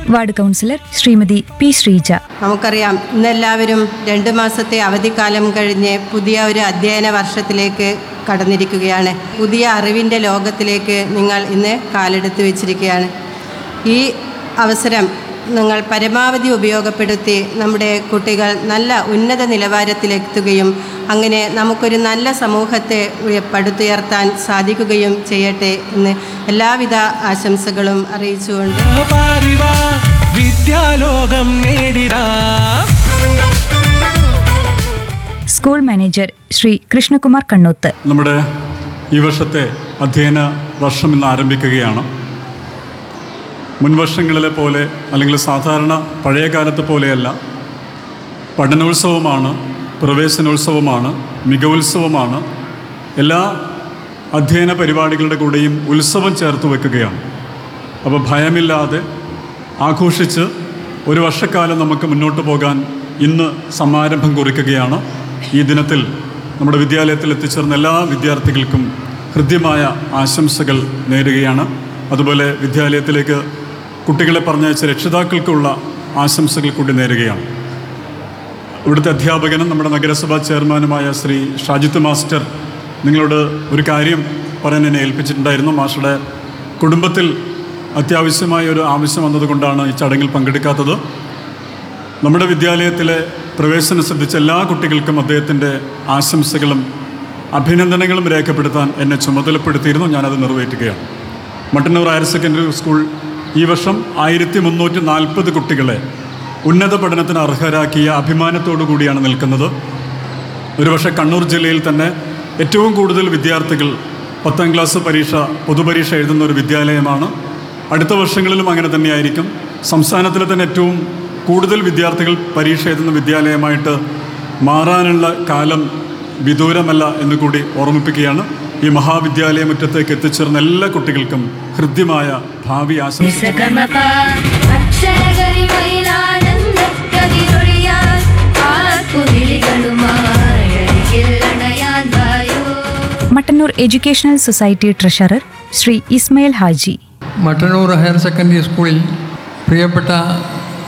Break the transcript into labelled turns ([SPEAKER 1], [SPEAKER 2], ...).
[SPEAKER 1] ward councillor Srimathi P Sreeja
[SPEAKER 2] നമുക്കറിയാം ഇന്നെല്ലാവരും രണ്ട് മാസത്തെ അവധിക്കാലം കഴിഞ്ഞ് പുതിയ ഒരു അധ്യയന വർഷത്തിലേക്ക് കടന്നിരിക്കുകയാണ് പുതിയ അറിവിൻ്റെ ലോകത്തിലേക്ക് നിങ്ങൾ ഇന്ന് കാലെടുത്ത് വെച്ചിരിക്കുകയാണ് ഈ അവസരം നിങ്ങൾ പരമാവധി ഉപയോഗപ്പെടുത്തി നമ്മുടെ കുട്ടികൾ നല്ല ഉന്നത നിലവാരത്തിലെത്തുകയും അങ്ങനെ നമുക്കൊരു നല്ല സമൂഹത്തെ ഉയ- പടുത്തുയർത്താൻ സാധിക്കുകയും ചെയ്യട്ടെ എന്ന് എല്ലാവിധ ആശംസകളും അറിയിച്ചുകൊണ്ട്
[SPEAKER 3] പാരിവ വിദ്യാലോകം നേടിടാ
[SPEAKER 1] സ്കൂൾ മാനേജർ ശ്രീ കൃഷ്ണകുമാർ കണ്ണൂത്ത്
[SPEAKER 4] നമ്മുടെ ഈ വർഷത്തെ അധ്യയന വർഷം ഇന്ന് ആരംഭിക്കുകയാണ് മുൻവർഷങ്ങളിലെ പോലെ അല്ലെങ്കിൽ സാധാരണ പഴയ കാലത്തെ പോലെയല്ല പഠനോത്സവമാണ് പ്രവേശനോത്സവമാണ് മികവുത്സവമാണ് എല്ലാ അധ്യയന പരിപാടികളുടെ കൂടെയും ഉത്സവം ചേർത്ത് വെക്കുകയാണ് അപ്പോൾ ഭയമില്ലാതെ ആഘോഷിച്ച് ഒരു വർഷക്കാലം നമുക്ക് മുന്നോട്ട് പോകാൻ ഇന്ന് സമാരംഭം കുറിക്കുകയാണ് ഈ ദിനത്തിൽ നമ്മുടെ വിദ്യാലയത്തിൽ എത്തിച്ചേർന്ന എല്ലാ വിദ്യാർത്ഥികൾക്കും ഹൃദ്യമായ ആശംസകൾ നേരുകയാണ് അതുപോലെ വിദ്യാലയത്തിലേക്ക് കുട്ടികളെ പറഞ്ഞയച്ച രക്ഷിതാക്കൾക്കുള്ള ആശംസകൾ കൂടി നേരുകയാണ് ഇവിടുത്തെ അധ്യാപകനും നമ്മുടെ നഗരസഭാ ചെയർമാനുമായ ശ്രീ ഷാജിത്ത് മാസ്റ്റർ നിങ്ങളോട് ഒരു കാര്യം പറയാൻ എന്നെ ഏൽപ്പിച്ചിട്ടുണ്ടായിരുന്നു മാഷയുടെ കുടുംബത്തിൽ അത്യാവശ്യമായ ഒരു ആവശ്യം വന്നതുകൊണ്ടാണ് ഈ ചടങ്ങിൽ പങ്കെടുക്കാത്തത് നമ്മുടെ വിദ്യാലയത്തിലെ പ്രവേശനം ശ്രദ്ധിച്ച എല്ലാ കുട്ടികൾക്കും അദ്ദേഹത്തിൻ്റെ ആശംസകളും അഭിനന്ദനങ്ങളും രേഖപ്പെടുത്താൻ എന്നെ ചുമതലപ്പെടുത്തിയിരുന്നു ഞാനത് നിറവേറ്റുകയാണ് മട്ടന്നൂർ ഹയർ സെക്കൻഡറി സ്കൂൾ ഈ വർഷം ആയിരത്തി മുന്നൂറ്റി നാൽപ്പത് കുട്ടികളെ ഉന്നത പഠനത്തിന് അർഹരാക്കിയ അഭിമാനത്തോടു കൂടിയാണ് നിൽക്കുന്നത് ഒരുപക്ഷെ കണ്ണൂർ ജില്ലയിൽ തന്നെ ഏറ്റവും കൂടുതൽ വിദ്യാർത്ഥികൾ പത്താം ക്ലാസ് പരീക്ഷ പൊതുപരീക്ഷ എഴുതുന്ന ഒരു വിദ്യാലയമാണ് അടുത്ത വർഷങ്ങളിലും അങ്ങനെ തന്നെയായിരിക്കും സംസ്ഥാനത്തിലെ തന്നെ ഏറ്റവും കൂടുതൽ വിദ്യാർത്ഥികൾ പരീക്ഷ എഴുതുന്ന വിദ്യാലയമായിട്ട് മാറാനുള്ള കാലം വിദൂരമല്ല എന്ന് കൂടി ഓർമ്മിപ്പിക്കുകയാണ് ഈ മഹാവിദ്യാലയ മുറ്റത്തേക്ക് എത്തിച്ചേർന്ന എല്ലാ കുട്ടികൾക്കും ഹൃദ്യമായ ഭാവി ആശംസിക്കുന്നു
[SPEAKER 5] അക്ഷരകരിമയിലാനന്ദക്കതിരൊളിയാൽ ആർപ്പുവിളികളുമായണയാൻ വായോ
[SPEAKER 1] Mattannur educational society treasurer Shri Ismail Haji
[SPEAKER 6] Mattannur higher secondary സ്കൂളിൽ പ്രിയപ്പെട്ട